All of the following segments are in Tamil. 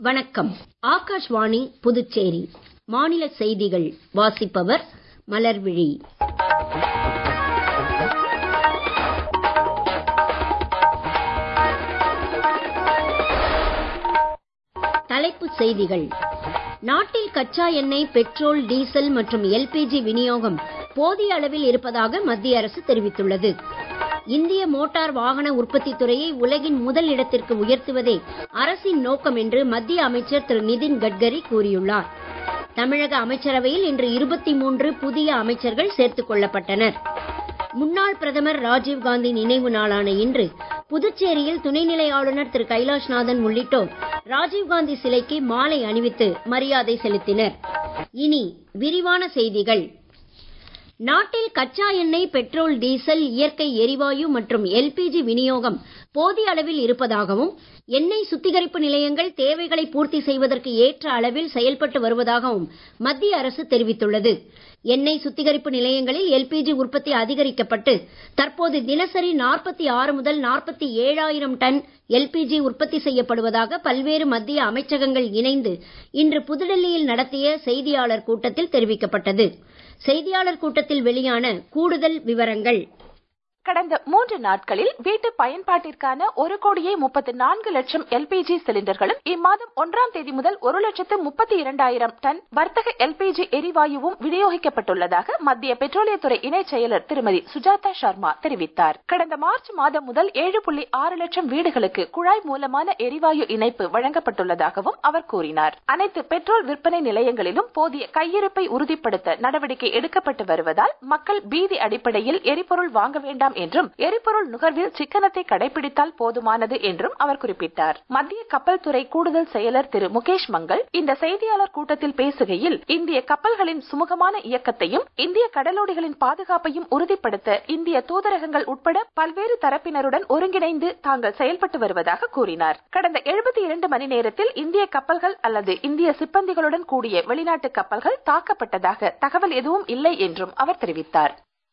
வணக்கம் ஆகாஷ்வாணி புதுச்சேரி மாநில செய்திகள் வாசிப்பவர் மலர்விழி தலைப்புச் செய்திகள் நாட்டில் கச்சா எண்ணெய் பெட்ரோல் டீசல் மற்றும் எல்பிஜி விநியோகம் போதிய அளவில் இருப்பதாக மத்திய அரசு தெரிவித்துள்ளது இந்திய மோட்டார் வாகன உற்பத்தி துறையை உலகின் முதல் இடத்திற்கு உயர்த்துவதே அரசின் நோக்கம் என்று மத்திய அமைச்சர் திரு நிதின் கட்கரி கூறியுள்ளார் தமிழக அமைச்சரவையில் இன்று இருபத்தி மூன்று புதிய அமைச்சர்கள் சேர்த்துக் கொள்ளப்பட்டனர் முன்னாள் பிரதமர் ராஜீவ்காந்தி நினைவு நாளான இன்று புதுச்சேரியில் துணைநிலை ஆளுநர் திரு கைலாஷ்நாதன் உள்ளிட்டோர் ராஜீவ்காந்தி சிலைக்கு மாலை அணிவித்து மரியாதை செலுத்தினர் இனி விரிவான செய்திகள் நாட்டில் கச்சா எண்ணெய் பெட்ரோல் டீசல் இயற்கை எரிவாயு மற்றும் எல்பிஜி விநியோகம் போதிய அளவில் இருப்பதாகவும் எண்ணெய் சுத்திகரிப்பு நிலையங்கள் தேவைகளை பூர்த்தி செய்வதற்கு ஏற்ற அளவில் செயல்பட்டு வருவதாகவும் மத்திய அரசு தெரிவித்துள்ளது எண்ணெய் சுத்திகரிப்பு நிலையங்களில் எல்பிஜி உற்பத்தி அதிகரிக்கப்பட்டு தற்போது தினசரி நாற்பத்தி ஆறு முதல் நாற்பத்தி ஏழாயிரம் டன் எல்பிஜி உற்பத்தி செய்யப்படுவதாக பல்வேறு மத்திய அமைச்சகங்கள் இணைந்து இன்று புதுடெல்லியில் நடத்திய செய்தியாளர் கூட்டத்தில் தெரிவிக்கப்பட்டது செய்தியாளர் கூட்டத்தில் வெளியான கூடுதல் விவரங்கள் கடந்த மூன்று நாட்களில் வீட்டு பயன்பாட்டிற்கான ஒரு கோடியே முப்பத்தி நான்கு லட்சம் எல்பிஜி சிலிண்டர்களும் இம்மாதம் ஒன்றாம் தேதி முதல் ஒரு லட்சத்து முப்பத்தி இரண்டாயிரம் டன் வர்த்தக எல்பிஜி எரிவாயுவும் விநியோகிக்கப்பட்டுள்ளதாக மத்திய பெட்ரோலியத்துறை இணை செயலர் திருமதி சுஜாதா சர்மா தெரிவித்தார் கடந்த மார்ச் மாதம் முதல் ஏழு புள்ளி ஆறு லட்சம் வீடுகளுக்கு குழாய் மூலமான எரிவாயு இணைப்பு வழங்கப்பட்டுள்ளதாகவும் அவர் கூறினார் அனைத்து பெட்ரோல் விற்பனை நிலையங்களிலும் போதிய கையிருப்பை உறுதிப்படுத்த நடவடிக்கை எடுக்கப்பட்டு வருவதால் மக்கள் பீதி அடிப்படையில் எரிபொருள் வாங்க வேண்டாம் என்றும் எரிபொருள் நுகர்வில் சிக்கனத்தை கடைபிடித்தால் போதுமானது என்றும் அவர் குறிப்பிட்டார் மத்திய கப்பல் துறை கூடுதல் செயலர் திரு முகேஷ் மங்கள் இந்த செய்தியாளர் கூட்டத்தில் பேசுகையில் இந்திய கப்பல்களின் சுமூகமான இயக்கத்தையும் இந்திய கடலோடிகளின் பாதுகாப்பையும் உறுதிப்படுத்த இந்திய தூதரகங்கள் உட்பட பல்வேறு தரப்பினருடன் ஒருங்கிணைந்து தாங்கள் செயல்பட்டு வருவதாக கூறினார் கடந்த எழுபத்தி இரண்டு மணி நேரத்தில் இந்திய கப்பல்கள் அல்லது இந்திய சிப்பந்திகளுடன் கூடிய வெளிநாட்டு கப்பல்கள் தாக்கப்பட்டதாக தகவல் எதுவும் இல்லை என்றும் அவர் தெரிவித்தார்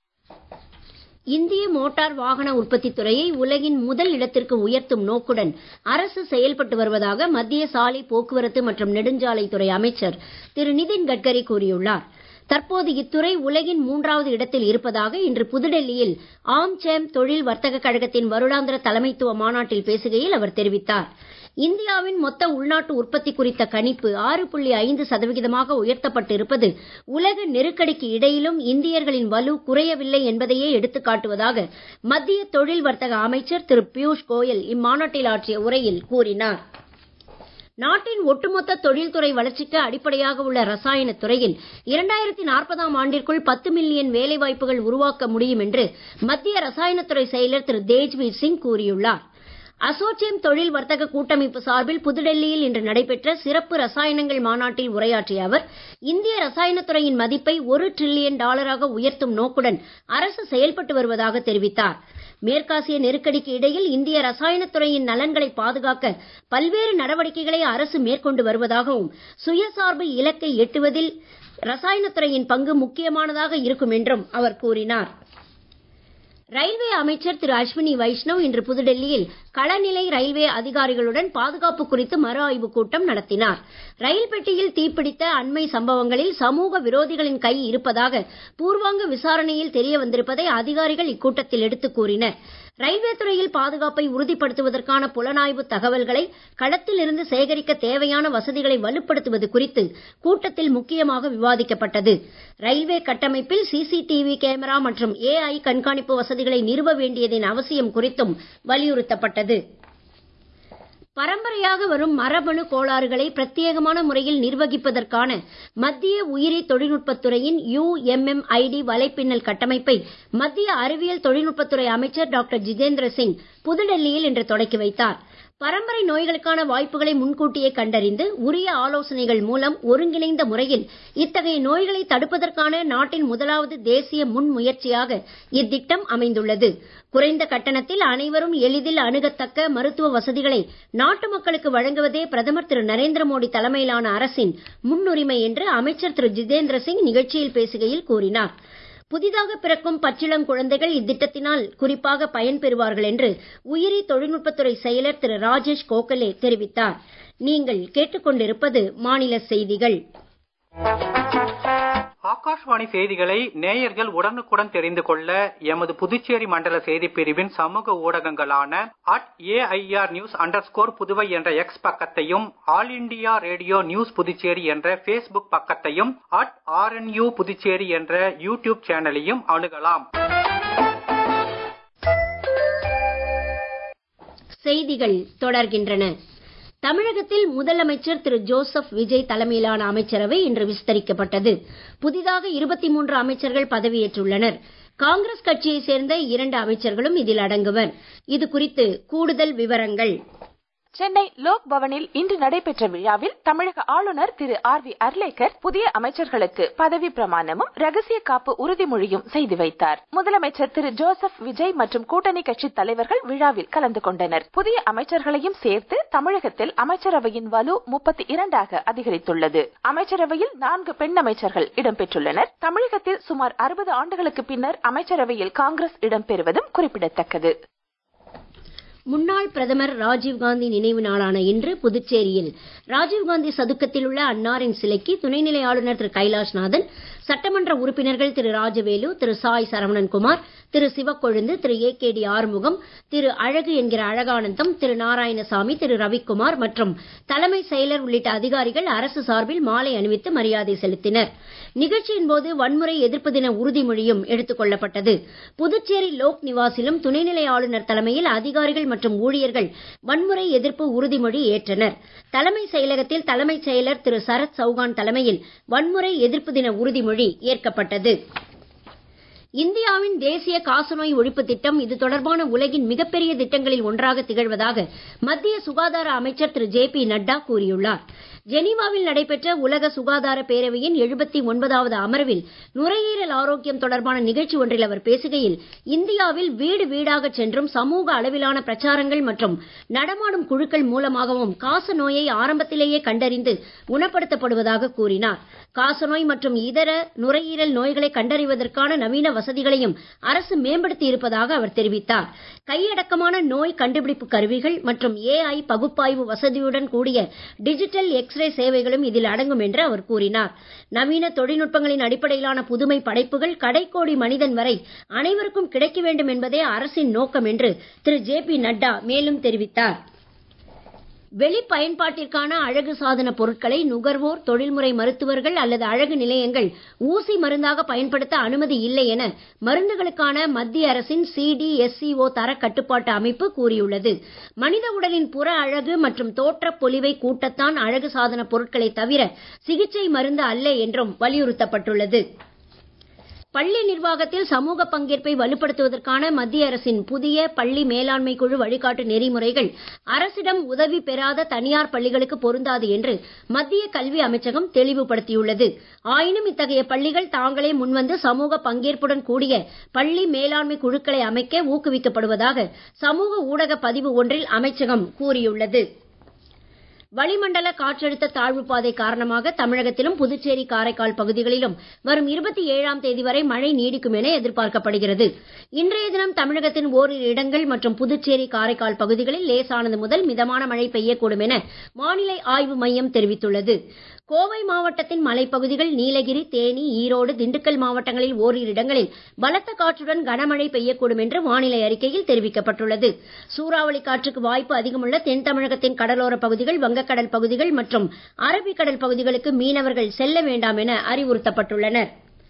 இந்திய மோட்டார் வாகன உற்பத்தி துறையை உலகின் முதல் இடத்திற்கு உயர்த்தும் நோக்குடன் அரசு செயல்பட்டு வருவதாக மத்திய சாலை போக்குவரத்து மற்றும் நெடுஞ்சாலைத்துறை அமைச்சர் திரு நிதின் கட்கரி கூறியுள்ளார் தற்போது இத்துறை உலகின் மூன்றாவது இடத்தில் இருப்பதாக இன்று புதுடெல்லியில் ஆம்சேம் தொழில் வர்த்தக கழகத்தின் வருடாந்திர தலைமைத்துவ மாநாட்டில் பேசுகையில் அவர் தெரிவித்தார் இந்தியாவின் மொத்த உள்நாட்டு உற்பத்தி குறித்த கணிப்பு ஆறு புள்ளி ஐந்து சதவிகிதமாக உயர்த்தப்பட்டு இருப்பது உலக நெருக்கடிக்கு இடையிலும் இந்தியர்களின் வலு குறையவில்லை என்பதையே எடுத்துக் காட்டுவதாக மத்திய தொழில் வர்த்தக அமைச்சர் திரு பியூஷ் கோயல் இம்மாநாட்டில் ஆற்றிய உரையில் கூறினார் நாட்டின் ஒட்டுமொத்த தொழில்துறை வளர்ச்சிக்கு அடிப்படையாக உள்ள ரசாயன துறையில் இரண்டாயிரத்தி நாற்பதாம் ஆண்டிற்குள் பத்து மில்லியன் வேலைவாய்ப்புகள் உருவாக்க முடியும் என்று மத்திய ரசாயனத்துறை செயலர் திரு தேஜ்வீர் சிங் கூறியுள்ளார் அசோச்சேம் தொழில் வர்த்தக கூட்டமைப்பு சார்பில் புதுடெல்லியில் இன்று நடைபெற்ற சிறப்பு ரசாயனங்கள் மாநாட்டில் உரையாற்றிய அவர் இந்திய ரசாயனத்துறையின் மதிப்பை ஒரு டிரில்லியன் டாலராக உயர்த்தும் நோக்குடன் அரசு செயல்பட்டு வருவதாக தெரிவித்தார் மேற்காசிய நெருக்கடிக்கு இடையில் இந்திய ரசாயனத்துறையின் நலன்களை பாதுகாக்க பல்வேறு நடவடிக்கைகளை அரசு மேற்கொண்டு வருவதாகவும் சுயசார்பு இலக்கை எட்டுவதில் ரசாயனத்துறையின் பங்கு முக்கியமானதாக இருக்கும் என்றும் அவர் கூறினார் ரயில்வே அமைச்சர் திரு அஸ்வினி வைஷ்ணவ் இன்று புதுடெல்லியில் களநிலை ரயில்வே அதிகாரிகளுடன் பாதுகாப்பு குறித்து மறு ஆய்வுக் கூட்டம் நடத்தினார் ரயில் பெட்டியில் தீப்பிடித்த அண்மை சம்பவங்களில் சமூக விரோதிகளின் கை இருப்பதாக பூர்வாங்க விசாரணையில் தெரிய வந்திருப்பதை அதிகாரிகள் இக்கூட்டத்தில் எடுத்துக் கூறினர் ரயில்வே துறையில் பாதுகாப்பை உறுதிப்படுத்துவதற்கான புலனாய்வு தகவல்களை களத்தில் இருந்து சேகரிக்க தேவையான வசதிகளை வலுப்படுத்துவது குறித்து கூட்டத்தில் முக்கியமாக விவாதிக்கப்பட்டது ரயில்வே கட்டமைப்பில் சிசிடிவி கேமரா மற்றும் ஏஐ கண்காணிப்பு வசதிகளை நிறுவ வேண்டியதின் அவசியம் குறித்தும் வலியுறுத்தப்பட்டது பரம்பரையாக வரும் மரபணு கோளாறுகளை பிரத்யேகமான முறையில் நிர்வகிப்பதற்கான மத்திய உயிரி தொழில்நுட்பத்துறையின் யுஎம்எம்ஐடி வலைப்பின்னல் கட்டமைப்பை மத்திய அறிவியல் தொழில்நுட்பத்துறை அமைச்சர் டாக்டர் ஜிதேந்திர சிங் புதுடெல்லியில் இன்று தொடக்கி வைத்தார் பரம்பரை நோய்களுக்கான வாய்ப்புகளை முன்கூட்டியே கண்டறிந்து உரிய ஆலோசனைகள் மூலம் ஒருங்கிணைந்த முறையில் இத்தகைய நோய்களை தடுப்பதற்கான நாட்டின் முதலாவது தேசிய முன்முயற்சியாக இத்திட்டம் அமைந்துள்ளது குறைந்த கட்டணத்தில் அனைவரும் எளிதில் அணுகத்தக்க மருத்துவ வசதிகளை நாட்டு மக்களுக்கு வழங்குவதே பிரதமர் திரு நரேந்திர மோடி தலைமையிலான அரசின் முன்னுரிமை என்று அமைச்சர் திரு ஜிதேந்திர சிங் நிகழ்ச்சியில் பேசுகையில் கூறினார் புதிதாக பிறக்கும் பச்சிளம் குழந்தைகள் இத்திட்டத்தினால் குறிப்பாக பயன்பெறுவார்கள் என்று உயிரி தொழில்நுட்பத்துறை செயலர் திரு ராஜேஷ் கோகலே தெரிவித்தார் நீங்கள் கேட்டுக்கொண்டிருப்பது மாநில செய்திகள் ஆகாஷ்வாணி செய்திகளை நேயர்கள் உடனுக்குடன் தெரிந்து கொள்ள எமது புதுச்சேரி மண்டல செய்திப் பிரிவின் சமூக ஊடகங்களான at AIR news under Puduvai என்ற எக்ஸ் பக்கத்தையும் All India Radio news Puducherry என்ற பேஸ்புக் பக்கத்தையும் அட் ஆர்என்யூ புதுச்சேரி என்ற யூடியூப் சேனலையும் அணுகலாம் செய்திகள் தொடர்கின்றன தமிழகத்தில் முதலமைச்சர் திரு ஜோசப் விஜய் தலைமையிலான அமைச்சரவை இன்று விஸ்தரிக்கப்பட்டது புதிதாக இருபத்தி மூன்று அமைச்சர்கள் பதவியேற்றுள்ளனர் காங்கிரஸ் கட்சியைச் சேர்ந்த இரண்டு அமைச்சர்களும் இதில் அடங்குவர் இது குறித்து கூடுதல் விவரங்கள் சென்னை லோக் பவனில் இன்று நடைபெற்ற விழாவில் தமிழக ஆளுநர் திரு ஆர் வி அர்லேக்கர் புதிய அமைச்சர்களுக்கு பதவி பிரமாணமும் ரகசிய காப்பு உறுதிமொழியும் செய்து வைத்தார் முதலமைச்சர் திரு ஜோசப் விஜய் மற்றும் கூட்டணி கட்சி தலைவர்கள் விழாவில் கலந்து கொண்டனர் புதிய அமைச்சர்களையும் சேர்த்து தமிழகத்தில் அமைச்சரவையின் வலு முப்பத்தி இரண்டாக அதிகரித்துள்ளது அமைச்சரவையில் நான்கு பெண் அமைச்சர்கள் இடம்பெற்றுள்ளனர் தமிழகத்தில் சுமார் அறுபது ஆண்டுகளுக்கு பின்னர் அமைச்சரவையில் காங்கிரஸ் இடம்பெறுவதும் குறிப்பிடத்தக்கது முன்னாள் பிரதமர் ராஜீவ்காந்தி நினைவு நாளான இன்று புதுச்சேரியில் ராஜீவ்காந்தி சதுக்கத்தில் உள்ள அன்னாரின் சிலைக்கு துணைநிலை ஆளுநர் திரு கைலாஷ்நாதன் சட்டமன்ற உறுப்பினர்கள் திரு ராஜவேலு திரு சாய் சரவணன்குமார் திரு சிவக்கொழுந்து திரு ஏ கே டி ஆறுமுகம் திரு அழகு என்கிற அழகானந்தம் திரு நாராயணசாமி திரு ரவிக்குமார் மற்றும் தலைமை செயலர் உள்ளிட்ட அதிகாரிகள் அரசு சார்பில் மாலை அணிவித்து மரியாதை செலுத்தினர் நிகழ்ச்சியின் போது வன்முறை எதிர்ப்பு தின உறுதிமொழியும் எடுத்துக் கொள்ளப்பட்டது புதுச்சேரி லோக் நிவாசிலும் துணைநிலை ஆளுநர் தலைமையில் அதிகாரிகள் மற்றும் ஊழியர்கள் வன்முறை எதிர்ப்பு உறுதிமொழி ஏற்றனர் தலைமை செயலகத்தில் தலைமைச் செயலர் திரு சரத் சௌகான் தலைமையில் வன்முறை எதிர்ப்பு தின உறுதிமொழி ஏற்கப்பட்டது இந்தியாவின் தேசிய காசநோய் ஒழிப்பு திட்டம் இது தொடர்பான உலகின் மிகப்பெரிய திட்டங்களில் ஒன்றாக திகழ்வதாக மத்திய சுகாதார அமைச்சர் திரு ஜே பி நட்டா கூறியுள்ளார் ஜெனீவாவில் நடைபெற்ற உலக சுகாதார பேரவையின் எழுபத்தி ஒன்பதாவது அமர்வில் நுரையீரல் ஆரோக்கியம் தொடர்பான நிகழ்ச்சி ஒன்றில் அவர் பேசுகையில் இந்தியாவில் வீடு வீடாக சென்றும் சமூக அளவிலான பிரச்சாரங்கள் மற்றும் நடமாடும் குழுக்கள் மூலமாகவும் காச நோயை ஆரம்பத்திலேயே கண்டறிந்து குணப்படுத்தப்படுவதாக கூறினார் காசநோய் மற்றும் இதர நுரையீரல் நோய்களை கண்டறிவதற்கான நவீன வசதிகளையும் அரசு மேம்படுத்தி இருப்பதாக அவர் தெரிவித்தார் கையடக்கமான நோய் கண்டுபிடிப்பு கருவிகள் மற்றும் ஏஐ பகுப்பாய்வு வசதியுடன் கூடிய டிஜிட்டல் எக்ஸ்ரே சேவைகளும் இதில் அடங்கும் என்று அவர் கூறினார் நவீன தொழில்நுட்பங்களின் அடிப்படையிலான புதுமை படைப்புகள் கடைக்கோடி மனிதன் வரை அனைவருக்கும் கிடைக்க வேண்டும் என்பதே அரசின் நோக்கம் என்று திரு ஜே பி நட்டா மேலும் தெரிவித்தார் வெளி பயன்பாட்டிற்கான அழகு சாதன பொருட்களை நுகர்வோர் தொழில்முறை மருத்துவர்கள் அல்லது அழகு நிலையங்கள் ஊசி மருந்தாக பயன்படுத்த அனுமதி இல்லை என மருந்துகளுக்கான மத்திய அரசின் சிடிஎஸ்சிஓ தர கட்டுப்பாட்டு அமைப்பு கூறியுள்ளது மனித உடலின் புற அழகு மற்றும் தோற்றப் பொலிவை கூட்டத்தான் அழகு சாதன பொருட்களை தவிர சிகிச்சை மருந்து அல்ல என்றும் வலியுறுத்தப்பட்டுள்ளது பள்ளி நிர்வாகத்தில் சமூக பங்கேற்பை வலுப்படுத்துவதற்கான மத்திய அரசின் புதிய பள்ளி மேலாண்மை குழு வழிகாட்டு நெறிமுறைகள் அரசிடம் உதவி பெறாத தனியார் பள்ளிகளுக்கு பொருந்தாது என்று மத்திய கல்வி அமைச்சகம் தெளிவுபடுத்தியுள்ளது ஆயினும் இத்தகைய பள்ளிகள் தாங்களே முன்வந்து சமூக பங்கேற்புடன் கூடிய பள்ளி மேலாண்மை குழுக்களை அமைக்க ஊக்குவிக்கப்படுவதாக சமூக ஊடக பதிவு ஒன்றில் அமைச்சகம் கூறியுள்ளது வளிமண்டல காற்றழுத்த தாழ்வு பாதை காரணமாக தமிழகத்திலும் புதுச்சேரி காரைக்கால் பகுதிகளிலும் வரும் இருபத்தி ஏழாம் தேதி வரை மழை நீடிக்கும் என எதிர்பார்க்கப்படுகிறது இன்றைய தினம் தமிழகத்தின் ஓரிரு இடங்கள் மற்றும் புதுச்சேரி காரைக்கால் பகுதிகளில் லேசானது முதல் மிதமான மழை பெய்யக்கூடும் என வானிலை ஆய்வு மையம் தெரிவித்துள்ளது கோவை மாவட்டத்தின் மலைப்பகுதிகள் நீலகிரி தேனி ஈரோடு திண்டுக்கல் மாவட்டங்களில் ஓரிரு இடங்களில் பலத்த காற்றுடன் கனமழை பெய்யக்கூடும் என்று வானிலை அறிக்கையில் தெரிவிக்கப்பட்டுள்ளது சூறாவளி காற்றுக்கு வாய்ப்பு அதிகமுள்ள தென் தமிழகத்தின் கடலோர பகுதிகள் வங்கக்கடல் பகுதிகள் மற்றும் அரபிக்கடல் பகுதிகளுக்கு மீனவர்கள் செல்ல வேண்டாம் என அறிவுறுத்தப்பட்டுள்ளனர்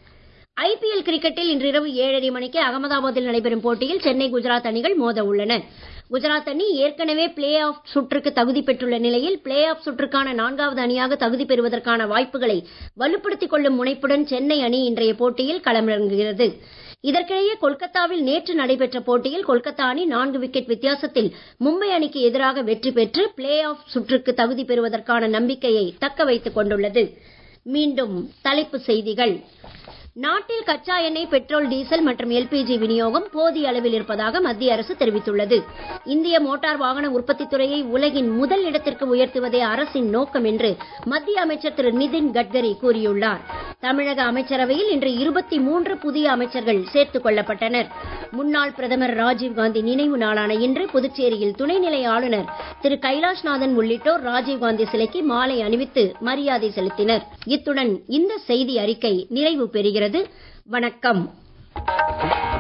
ஐபிஎல் கிரிக்கெட்டில் இன்றிரவு ஏழரை மணிக்கு அகமதாபாத்தில் நடைபெறும் போட்டியில் சென்னை குஜராத் அணிகள் மோத உள்ளன குஜராத் அணி ஏற்கனவே பிளே ஆஃப் சுற்றுக்கு தகுதி பெற்றுள்ள நிலையில் பிளே ஆஃப் சுற்றுக்கான நான்காவது அணியாக தகுதி பெறுவதற்கான வாய்ப்புகளை வலுப்படுத்திக் கொள்ளும் முனைப்புடன் சென்னை அணி இன்றைய போட்டியில் களமிறங்குகிறது இதற்கிடையே கொல்கத்தாவில் நேற்று நடைபெற்ற போட்டியில் கொல்கத்தா அணி நான்கு விக்கெட் வித்தியாசத்தில் மும்பை அணிக்கு எதிராக வெற்றி பெற்று பிளே ஆஃப் சுற்றுக்கு தகுதி பெறுவதற்கான நம்பிக்கையை தக்க வைத்துக் கொண்டுள்ளது மீண்டும் தலைப்புச் செய்திகள் நாட்டில் கச்சா எண்ணெய் பெட்ரோல் டீசல் மற்றும் எல்பிஜி விநியோகம் போதிய அளவில் இருப்பதாக மத்திய அரசு தெரிவித்துள்ளது இந்திய மோட்டார் வாகன உற்பத்தி துறையை உலகின் முதல் இடத்திற்கு உயர்த்துவதே அரசின் நோக்கம் என்று மத்திய அமைச்சர் திரு நிதின் கட்கரி கூறியுள்ளார் தமிழக அமைச்சரவையில் இன்று இருபத்தி மூன்று புதிய அமைச்சர்கள் சேர்த்துக் கொள்ளப்பட்டனர் முன்னாள் பிரதமர் ராஜீவ்காந்தி நினைவு நாளான இன்று புதுச்சேரியில் துணைநிலை ஆளுநர் திரு கைலாஷ்நாதன் உள்ளிட்டோர் ராஜீவ்காந்தி சிலைக்கு மாலை அணிவித்து மரியாதை செலுத்தினர் இத்துடன் இந்த செய்தி அறிக்கை நிறைவு பெறுகிறது வணக்கம்